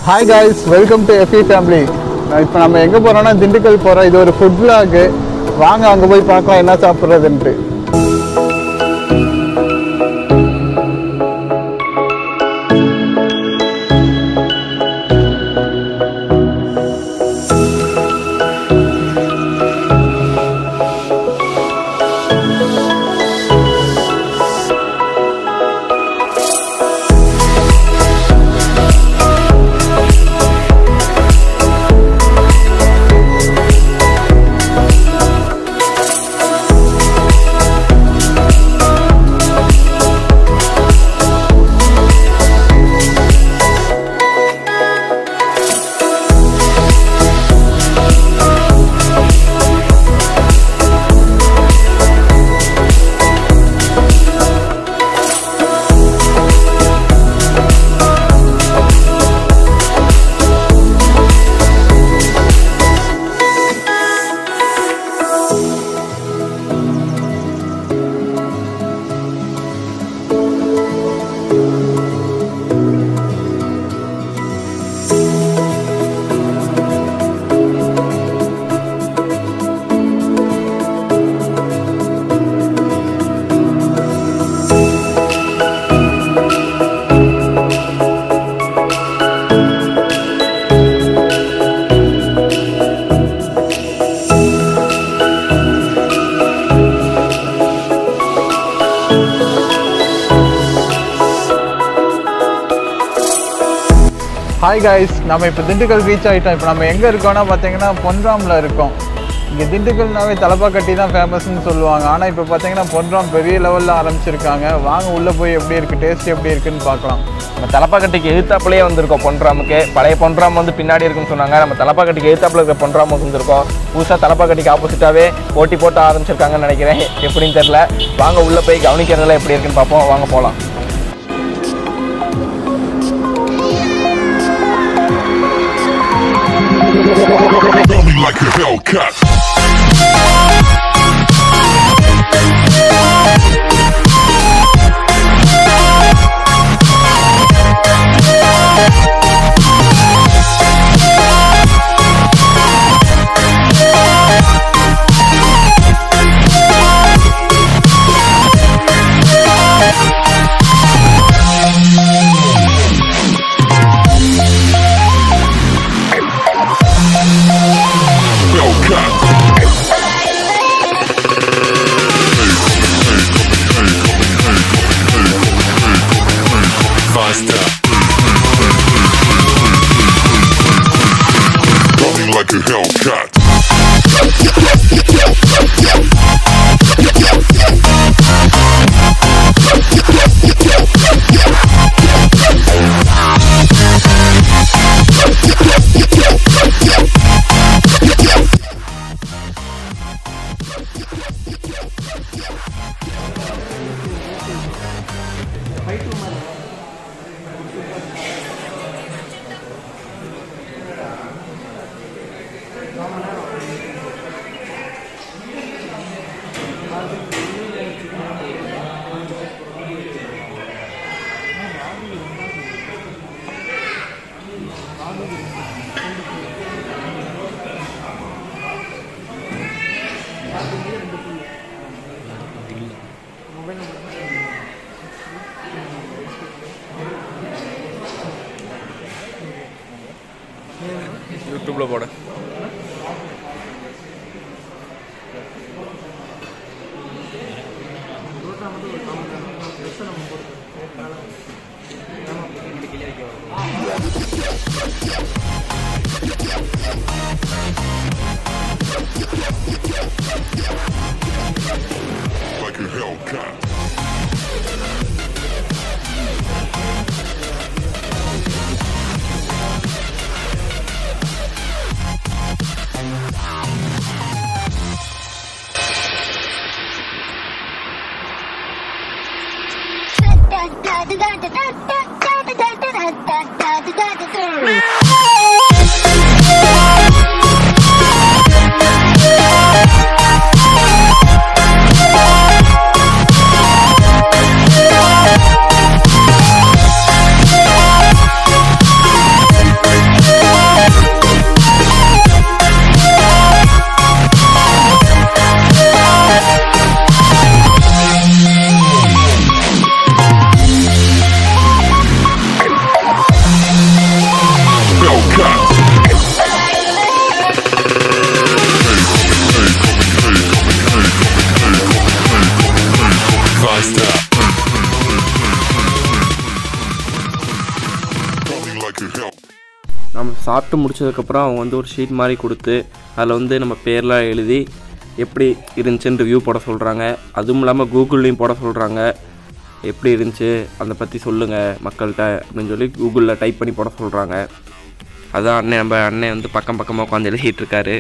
Hi guys welcome to F E family இப்போ நம்ம எங்கே போகிறோம்னா திண்டுக்கல் போகிறோம் இது ஒரு ஃபுட் vlog வாங்க அங்கே போய் பார்க்கலாம் என்ன சாப்பிட்றதுன்ட்டு ஹாய் காய்ஸ் நம்ம இப்போ திண்டுக்கல் ரீச் ஆகிட்டோம் இப்போ நம்ம எங்கே இருக்கோம்னா பார்த்தீங்கன்னா பொன்ராமில் இருக்கோம் இங்கே திண்டுக்கல்னாவே தலப்பாக்கட்டி தான் ஃபேமஸ்னு சொல்லுவாங்க ஆனால் இப்போ பார்த்தீங்கன்னா பொன்ராம் பெரிய லெவலில் ஆரம்பிச்சிருக்காங்க வாங்க உள்ளே போய் எப்படி இருக்குது டேஸ்ட் எப்படி இருக்குன்னு பார்க்கலாம் நம்ம தலப்பாக்கட்டிக்கு எதிர்த்தாப்புலேயே வந்திருக்கோம் பொன்ராமுக்கு பழைய பொன்ராம் வந்து பின்னாடி இருக்குன்னு சொன்னாங்க நம்ம தலப்பாக்கட்டிக்கு எதிர்த்தாப்புல இருக்கிற பொன்ராம் வந்திருக்கோம் புதுசாக தலப்பாக்கட்டிக்கு ஆப்போசிட்டாகவே போட்டி போட்டு ஆரம்பிச்சிருக்காங்கன்னு நினைக்கிறேன் எப்படின்னு தெரில வாங்க உள்ளே போய் கவனிக்கிறதுல எப்படி இருக்குன்னு பார்ப்போம் வாங்க போகலாம் Tell me like a Hellcat. Hellcat. Faster. Coming like a Hellcat. யூடியூப்பில் போட Like a Hellcat. Thank Hell. நம்ம சாப்பிட்டு முடிச்சதுக்கப்புறம் அவங்க வந்து ஒரு ஷீட் மாதிரி கொடுத்து அதில் வந்து நம்ம பேர்லாம் எழுதி எப்படி இருந்துச்சுன்னு ரிவ்யூ போட சொல்கிறாங்க அதுவும் இல்லாமல் கூகுள்லேயும் போட சொல்கிறாங்க எப்படி இருந்துச்சு அதை பற்றி சொல்லுங்கள் மக்கள்கிட்ட அப்படின்னு சொல்லி கூகுளில் டைப் பண்ணி போட சொல்கிறாங்க அதான் அண்ணன் நம்ம அண்ணன் வந்து பக்கம் பக்கமாக உட்காந்து எழுதிட்டு இருக்காரு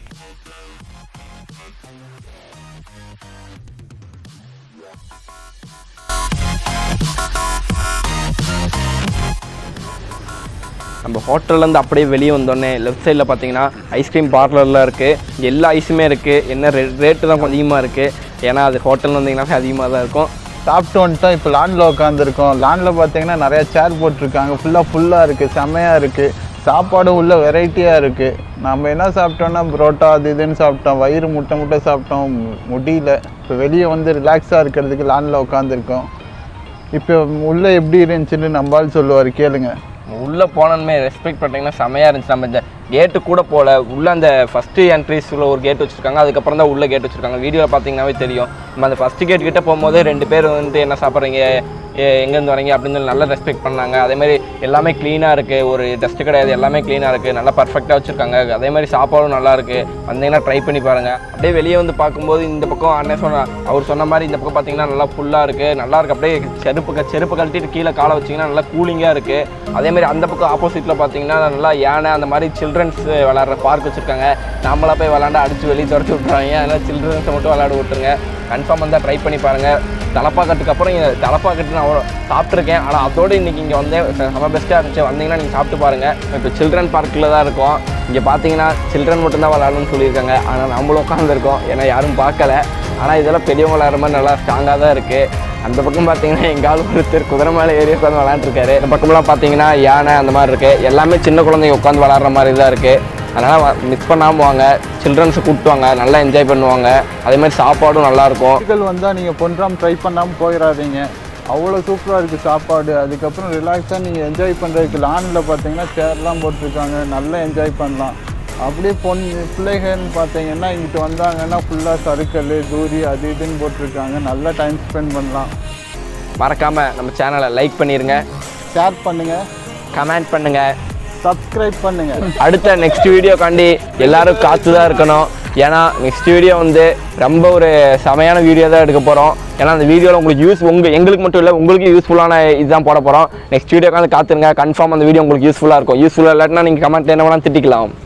நம்ம ஹோட்டல்லேருந்து அப்படியே வெளியே வந்தோடனே லெஃப்ட் சைடில் பார்த்தீங்கன்னா ஐஸ்கிரீம் பார்லர்லாம் இருக்குது இங்கே எல்லா ஐஸுமே இருக்குது என்ன ரே ரேட்டு தான் கொஞ்சம் அதிகமாக இருக்குது ஏன்னா அது ஹோட்டல் வந்தீங்கன்னா அதிகமாக தான் இருக்கும் சாப்பிட்டு வந்துட்டோம் இப்போ லாண்டில் உட்காந்துருக்கோம் லாண்டில் பார்த்தீங்கன்னா நிறைய சேர் போட்டிருக்காங்க ஃபுல்லாக ஃபுல்லாக இருக்குது செம்மையாக இருக்குது சாப்பாடும் உள்ள வெரைட்டியாக இருக்குது நம்ம என்ன சாப்பிட்டோம்னா புரோட்டா அது இதுன்னு சாப்பிட்டோம் வயிறு முட்டை முட்டை சாப்பிட்டோம் மு- முடியல இப்போ வெளியே வந்து ரிலாக்ஸாக இருக்கிறதுக்கு லாண்டில் உட்காந்துருக்கோம் இப்போ உள்ளே எப்படி இருந்துச்சுன்னு நம்பால் சொல்லுவார் கேளுங்க உள்ளே போனோமே ரெஸ்பெக்ட் பண்ணிங்கன்னா செமையாக இருந்துச்சு நம்ம இந்த கேட்டு கூட போகல உள்ளே அந்த ஃபஸ்ட்டு என்ட்ரிஸில் ஒரு கேட் வச்சுருக்காங்க அதுக்கப்புறம் தான் உள்ளே கேட் வச்சுருக்காங்க வீடியோவில் பார்த்தீங்கன்னாவே தெரியும் நம்ம அந்த ஃபஸ்ட்டு கேட் கிட்ட போகும்போதே ரெண்டு பேர் வந்துட்டு என்ன சாப்பிட்றீங்க எங்கேருந்து வரீங்க அப்படின்னு சொல்லி நல்லா ரெஸ்பெக்ட் பண்ணாங்க அதே மாதிரி எல்லாமே க்ளீனாக இருக்குது ஒரு டஸ்ட்டு கிடையாது எல்லாமே க்ளீனாக இருக்குது நல்லா பர்ஃபெக்டாக வச்சுருக்காங்க அதே மாதிரி சாப்பாடும் நல்லா இருக்குது வந்தீங்கன்னா ட்ரை பண்ணி பாருங்கள் அப்படியே வெளியே வந்து பார்க்கும்போது இந்த பக்கம் அண்ணன் சொன்ன அவர் சொன்ன மாதிரி இந்த பக்கம் பார்த்தீங்கன்னா நல்லா ஃபுல்லாக இருக்குது நல்லா இருக்கு அப்படியே செருப்பு க- செருப்பு கழட்டிட்டு கீழே காலை வச்சிங்கன்னா நல்லா கூலிங்காக இருக்குது அதே மாதிரி அந்த பக்கம் ஆப்போசிட்டில் பார்த்தீங்கன்னா நல்லா யானை அந்த மாதிரி சில்ட்ரன்ஸ் விளாட்ற பார்க் வச்சுருக்காங்க நாமளா போய் விளாண்டா அடிச்சு வெளியே துரத்தி விட்றாங்க அதனால் சில்ட்ரன்ஸை மட்டும் விளையாட விட்டுருங்க கன்ஃபார்ம் வந்தால் ட்ரை பண்ணி பாருங்கள் தலப்பாக்கட்டுக்கு அப்புறம் இங்கே தலப்பாக்கட்டு நான் அவ்வளோ சாப்பிட்ருக்கேன் ஆனால் அதோடு இன்றைக்கி இங்கே வந்து செம்ம பெஸ்ட்டாக இருந்துச்சு வந்தீங்கன்னா நீங்கள் சாப்பிட்டு பாருங்கள் இப்போ சில்ட்ரன் பார்க்கில் தான் இருக்கோம் இங்கே பார்த்தீங்கன்னா சில்ட்ரன் மட்டும்தான் விளாடணும்னு சொல்லியிருக்காங்க ஆனால் நம்மளும் உட்காந்துருக்கோம் ஏன்னா யாரும் பார்க்கல ஆனால் இதெல்லாம் பெரியவங்க விளாட்ற மாதிரி நல்லா ஸ்ட்ராங்காக தான் இருக்குது அந்த பக்கம் பார்த்தீங்கன்னா எங்காலும் ஒருத்தர் குதிரை மேலே ஏறி உட்காந்து விளாண்டுருக்காரு இந்த பக்கம்லாம் பார்த்தீங்கன்னா யானை அந்த மாதிரி இருக்குது எல்லாமே சின்ன குழந்தைங்க உட்காந்து விளாட்ற மாதிரி தான் இருக்குது அதனால் மிஸ் பண்ணாமல் வாங்க சில்ட்ரன்ஸை கூப்பிட்டு வாங்க நல்லா என்ஜாய் பண்ணுவாங்க அதே மாதிரி சாப்பாடும் நல்லாயிருக்கும் ஹோட்டல் வந்தால் நீங்கள் பொன்றாம் ட்ரை பண்ணாமல் போயிடாதீங்க அவ்வளோ சூப்பராக இருக்குது சாப்பாடு அதுக்கப்புறம் ரிலாக்ஸாக நீங்கள் என்ஜாய் பண்ணுறதுக்கு லானில் பார்த்தீங்கன்னா சேர்லாம் போட்டிருக்காங்க நல்லா என்ஜாய் பண்ணலாம் அப்படியே பொன் பிள்ளைகள்னு பார்த்தீங்கன்னா இங்கிட்டு வந்தாங்கன்னா ஃபுல்லாக சறுக்கல் தூரி அது இதுன்னு போட்டிருக்காங்க நல்லா டைம் ஸ்பெண்ட் பண்ணலாம் மறக்காமல் நம்ம சேனலை லைக் பண்ணிடுங்க ஷேர் பண்ணுங்கள் கமெண்ட் பண்ணுங்கள் சப்ஸ்கிரைப் பண்ணுங்கள் அடுத்த நெக்ஸ்ட் வீடியோக்காண்டி எல்லாரும் காத்து தான் இருக்கணும் ஏன்னா நெக்ஸ்ட் வீடியோ வந்து ரொம்ப ஒரு செமையான வீடியோ தான் எடுக்க போகிறோம் ஏன்னா அந்த வீடியோவில் உங்களுக்கு யூஸ் உங்கள் எங்களுக்கு மட்டும் இல்லை உங்களுக்கு யூஸ்ஃபுல்லான இதுதான் போட போகிறோம் நெக்ஸ்ட் வீடியோக்காந்து காத்துருங்க கன்ஃபார்ம் அந்த வீடியோ உங்களுக்கு யூஸ்ஃபுல்லாக இருக்கும் யூஸ்ஃபுல்லாக இல்லாட்டினா நீங்கள் கமெண்ட்டில் என்ன வேணால் திட்டிக்கலாம்